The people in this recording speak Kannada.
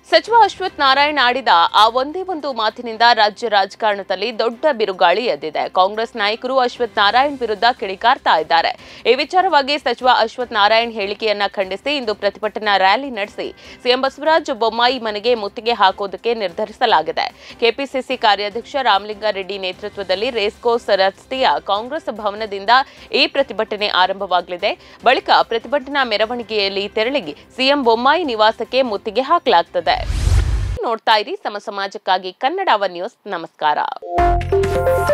ಸಚಿವ ಅಶ್ವಥ್ ನಾರಾಯಣ್ ಆಡಿದ ಆ ಒಂದೇ ಒಂದು ಮಾತಿನಿಂದ ರಾಜ್ಯ ರಾಜಕಾರಣದಲ್ಲಿ ದೊಡ್ಡ ಬಿರುಗಾಳಿ ಎದ್ದಿದೆ ಕಾಂಗ್ರೆಸ್ ನಾಯಕರು ಅಶ್ವಥ್ ನಾರಾಯಣ್ ವಿರುದ್ಧ ಕಿಡಿಕಾರ್ತಾ ಇದ್ದಾರೆ ಈ ವಿಚಾರವಾಗಿ ಸಚಿವ ಅಶ್ವಥ್ ನಾರಾಯಣ್ ಹೇಳಿಕೆಯನ್ನ ಖಂಡಿಸಿ ಇಂದು ಪ್ರತಿಭಟನಾ ರ್ಯಾಲಿ ನಡೆಸಿ ಸಿಎಂ ಬಸವರಾಜ ಬೊಮ್ಮಾಯಿ ಮನೆಗೆ ಮುತ್ತಿಗೆ ಹಾಕೋದಕ್ಕೆ ನಿರ್ಧರಿಸಲಾಗಿದೆ ಕೆಪಿಸಿಸಿ ಕಾರ್ಯಾಧ್ಯಕ್ಷ ರಾಮಲಿಂಗಾರೆಡ್ಡಿ ನೇತೃತ್ವದಲ್ಲಿ ರೇಸ್ಕೋರ್ಸ್ ರಸ್ತೆಯ ಕಾಂಗ್ರೆಸ್ ಭವನದಿಂದ ಈ ಪ್ರತಿಭಟನೆ ಆರಂಭವಾಗಲಿದೆ ಬಳಿಕ ಪ್ರತಿಭಟನಾ ಮೆರವಣಿಗೆಯಲ್ಲಿ ತೆರಳಿ ಸಿಎಂ ಬೊಮ್ಮಾಯಿ ನಿವಾಸಕ್ಕೆ ಮುತ್ತಿಗೆ ಹಾಕಲಾಗ್ತದೆ ನೋಡ್ತಾ ಇರಿ ಸಮ ಸಮಾಜಕ್ಕಾಗಿ ಕನ್ನಡ ಒನ್ ನ್ಯೂಸ್ ನಮಸ್ಕಾರ